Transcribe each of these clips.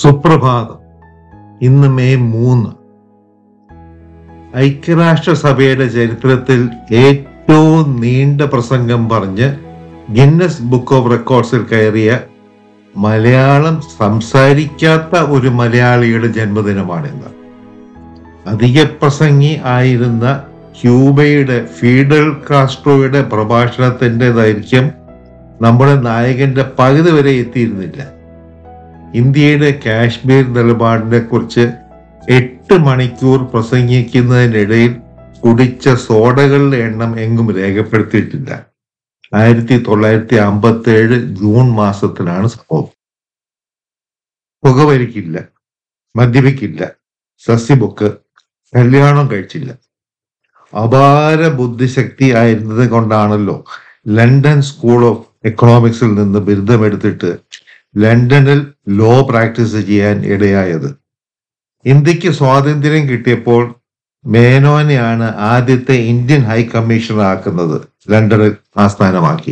സുപ്രഭാതം ഇന്ന് മെയ് മൂന്ന് ഐക്യരാഷ്ട്രസഭയുടെ ചരിത്രത്തിൽ ഏറ്റവും നീണ്ട പ്രസംഗം പറഞ്ഞ് ഗിന്നസ് ബുക്ക് ഓഫ് റെക്കോർഡ്സിൽ കയറിയ മലയാളം സംസാരിക്കാത്ത ഒരു മലയാളിയുടെ ജന്മദിനമാണിന്ന് അധിക പ്രസംഗി ആയിരുന്ന ക്യൂബയുടെ ഫീഡൽ കാസ്ട്രോയുടെ പ്രഭാഷണത്തിന്റെ ദൈർഘ്യം നമ്മുടെ നായകന്റെ പകുതി വരെ എത്തിയിരുന്നില്ല ഇന്ത്യയുടെ കാശ്മീർ നിലപാടിനെ കുറിച്ച് എട്ട് മണിക്കൂർ പ്രസംഗിക്കുന്നതിനിടയിൽ കുടിച്ച സോഡകളുടെ എണ്ണം എങ്ങും രേഖപ്പെടുത്തിയിട്ടില്ല ആയിരത്തി തൊള്ളായിരത്തി അമ്പത്തി ഏഴ് ജൂൺ മാസത്തിലാണ് സംഭവം പുകവലിക്കില്ല മദ്യപിക്കില്ല സസ്യബുക്ക് കല്യാണം കഴിച്ചില്ല അപാര ബുദ്ധിശക്തി ആയിരുന്നത് കൊണ്ടാണല്ലോ ലണ്ടൻ സ്കൂൾ ഓഫ് എക്കണോമിക്സിൽ നിന്ന് ബിരുദമെടുത്തിട്ട് ലണ്ടനിൽ ലോ പ്രാക്ടീസ് ചെയ്യാൻ ഇടയായത് ഇന്ത്യക്ക് സ്വാതന്ത്ര്യം കിട്ടിയപ്പോൾ മേനോനെയാണ് ആദ്യത്തെ ഇന്ത്യൻ ഹൈ കമ്മീഷണർ ആക്കുന്നത് ലണ്ടനിൽ ആസ്ഥാനമാക്കി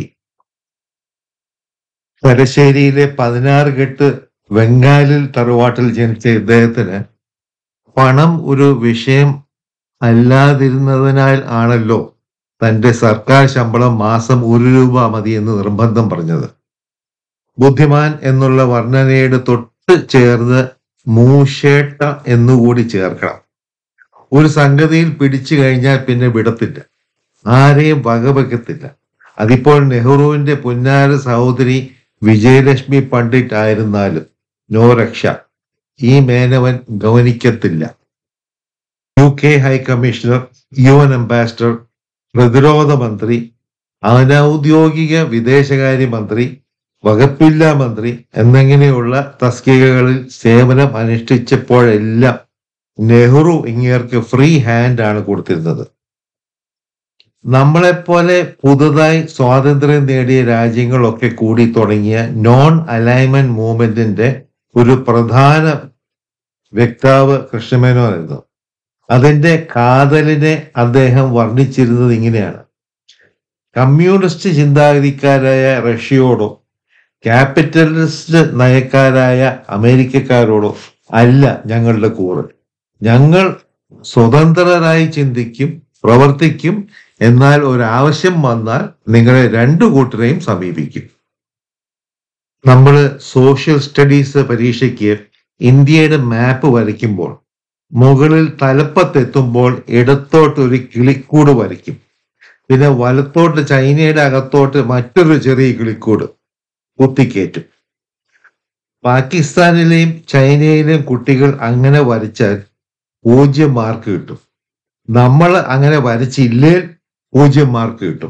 തലശ്ശേരിയിലെ പതിനാറ് കെട്ട് ബംഗാളിൽ തറവാട്ടിൽ ജനിച്ച ഇദ്ദേഹത്തിന് പണം ഒരു വിഷയം അല്ലാതിരുന്നതിനാൽ ആണല്ലോ തന്റെ സർക്കാർ ശമ്പളം മാസം ഒരു രൂപ മതി എന്ന് നിർബന്ധം പറഞ്ഞത് ബുദ്ധിമാൻ എന്നുള്ള വർണ്ണനയുടെ തൊട്ട് ചേർന്ന് മൂഷേട്ട എന്നുകൂടി ചേർക്കണം ഒരു സംഗതിയിൽ പിടിച്ചു കഴിഞ്ഞാൽ പിന്നെ വിടത്തില്ല ആരെയും വകവെക്കത്തില്ല അതിപ്പോൾ നെഹ്റുവിന്റെ പുന്നാര സഹോദരി വിജയലക്ഷ്മി പണ്ഡിറ്റ് ആയിരുന്നാലും നോ രക്ഷ ഈ മേനവൻ ഗവനിക്കത്തില്ല U K high commissioner U N ambassador പ്രതിരോധ മന്ത്രി അനൗദ്യോഗിക വിദേശകാര്യ മന്ത്രി വകുപ്പില്ലാ മന്ത്രി എന്നിങ്ങനെയുള്ള തസ്തികകളിൽ സേവനം അനുഷ്ഠിച്ചപ്പോഴെല്ലാം നെഹ്റു ഇങ്ങേർക്ക് ഫ്രീ ഹാൻഡ് ആണ് കൊടുത്തിരുന്നത് നമ്മളെപ്പോലെ പുതുതായി സ്വാതന്ത്ര്യം നേടിയ രാജ്യങ്ങളൊക്കെ കൂടി തുടങ്ങിയ നോൺ അലൈൻമെന്റ് മൂവ്മെന്റിന്റെ ഒരു പ്രധാന വ്യക്താവ് കൃഷ്ണമേനോനായിരുന്നു അതിന്റെ കാതലിനെ അദ്ദേഹം വർണ്ണിച്ചിരുന്നത് ഇങ്ങനെയാണ് കമ്മ്യൂണിസ്റ്റ് ചിന്താഗതിക്കാരായ റഷ്യയോടോ ക്യാപിറ്റലിസ്റ്റ് നയക്കാരായ അമേരിക്കക്കാരോടോ അല്ല ഞങ്ങളുടെ കൂറ് ഞങ്ങൾ സ്വതന്ത്രരായി ചിന്തിക്കും പ്രവർത്തിക്കും എന്നാൽ ഒരാവശ്യം വന്നാൽ നിങ്ങളെ രണ്ടു കൂട്ടരെയും സമീപിക്കും നമ്മൾ സോഷ്യൽ സ്റ്റഡീസ് പരീക്ഷയ്ക്ക് ഇന്ത്യയുടെ മാപ്പ് വരയ്ക്കുമ്പോൾ മുകളിൽ തലപ്പത്തെത്തുമ്പോൾ ഇടത്തോട്ട് ഒരു കിളിക്കൂട് വരയ്ക്കും പിന്നെ വലത്തോട്ട് ചൈനയുടെ അകത്തോട്ട് മറ്റൊരു ചെറിയ കിളിക്കൂട് കുത്തിക്കയറ്റും പാകിസ്ഥാനിലെയും ചൈനയിലെയും കുട്ടികൾ അങ്ങനെ വരച്ചാൽ പൂജ്യം മാർക്ക് കിട്ടും നമ്മൾ അങ്ങനെ വരച്ചില്ലേ പൂജ്യം മാർക്ക് കിട്ടും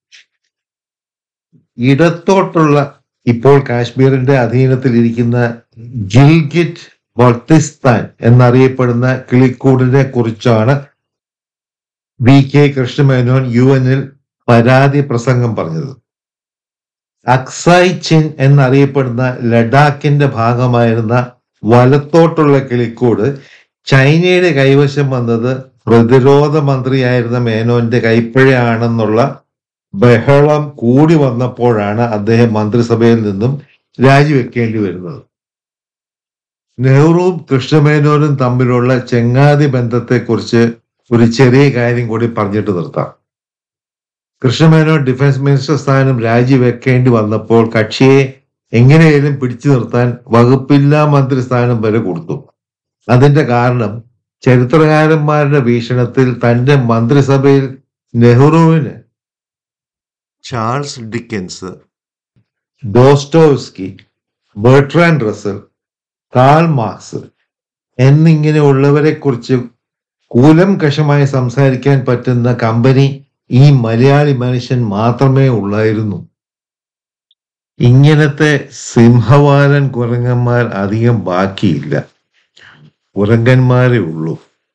ഇടത്തോട്ടുള്ള ഇപ്പോൾ കാശ്മീരിന്റെ അധീനത്തിലിരിക്കുന്ന ഗിൽഗിറ്റ് ബൾത്തിസ്ഥാൻ എന്നറിയപ്പെടുന്ന കിളിക്കൂടിനെ കുറിച്ചാണ് വി കെ കൃഷ്ണമേനോൻ യു എന്നിൽ പരാതി പ്രസംഗം പറഞ്ഞത് അക്സായ് ചിൻ എന്നറിയപ്പെടുന്ന ലഡാക്കിന്റെ ഭാഗമായിരുന്ന വലത്തോട്ടുള്ള കിളിക്കൂട് ചൈനയുടെ കൈവശം വന്നത് പ്രതിരോധ മന്ത്രിയായിരുന്ന മേനോന്റെ കൈപ്പിഴയാണെന്നുള്ള ബഹളം കൂടി വന്നപ്പോഴാണ് അദ്ദേഹം മന്ത്രിസഭയിൽ നിന്നും രാജിവെക്കേണ്ടി വരുന്നത് നെഹ്റുവും കൃഷ്ണമേനോനും തമ്മിലുള്ള ചെങ്ങാതി ബന്ധത്തെക്കുറിച്ച് ഒരു ചെറിയ കാര്യം കൂടി പറഞ്ഞിട്ട് നിർത്താം കൃഷ്ണമേനോൻ ഡിഫൻസ് മിനിസ്റ്റർ സ്ഥാനം രാജിവെക്കേണ്ടി വന്നപ്പോൾ കക്ഷിയെ എങ്ങനെയായാലും പിടിച്ചു നിർത്താൻ വകുപ്പില്ലാ മന്ത്രി സ്ഥാനം വരെ കൊടുത്തു അതിന്റെ കാരണം ചരിത്രകാരന്മാരുടെ വീക്ഷണത്തിൽ തന്റെ മന്ത്രിസഭയിൽ നെഹ്റുവിന് Charles Dickens Dostoevsky Bertrand Russell Karl Marx എന്നിങ്ങനെയുള്ളവരെ കുറിച്ച് കൂലംകഷമായി സംസാരിക്കാൻ പറ്റുന്ന കമ്പനി ഈ മലയാളി മനുഷ്യൻ മാത്രമേ ഉള്ളായിരുന്നു ഇങ്ങനത്തെ സിംഹവാലൻ കുരങ്ങന്മാർ അധികം ബാക്കിയില്ല കുരങ്ങന്മാരേ ഉള്ളൂ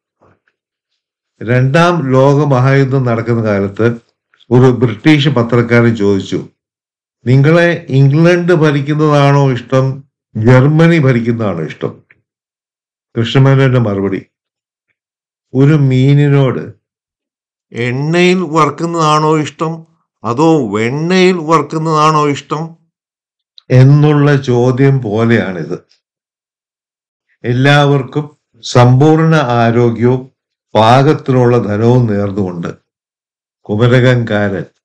രണ്ടാം ലോക മഹായുദ്ധം നടക്കുന്ന കാലത്ത് ഒരു ബ്രിട്ടീഷ് പത്രക്കാരൻ ചോദിച്ചു നിങ്ങളെ ഇംഗ്ലണ്ട് ഭരിക്കുന്നതാണോ ഇഷ്ടം ജർമ്മനി ഭരിക്കുന്നതാണോ ഇഷ്ടം കൃഷ്ണമേനോന്റെ മറുപടി ഒരു മീനിനോട് എണ്ണയിൽ വറുക്കുന്നതാണോ ഇഷ്ടം അതോ വെണ്ണയിൽ വറുക്കുന്നതാണോ ഇഷ്ടം എന്നുള്ള ചോദ്യം പോലെയാണിത് എല്ലാവർക്കും സമ്പൂർണ്ണ ആരോഗ്യവും പാകത്തിനുള്ള ധനവും നേർന്നുകൊണ്ട് കുമരകംകാരൻ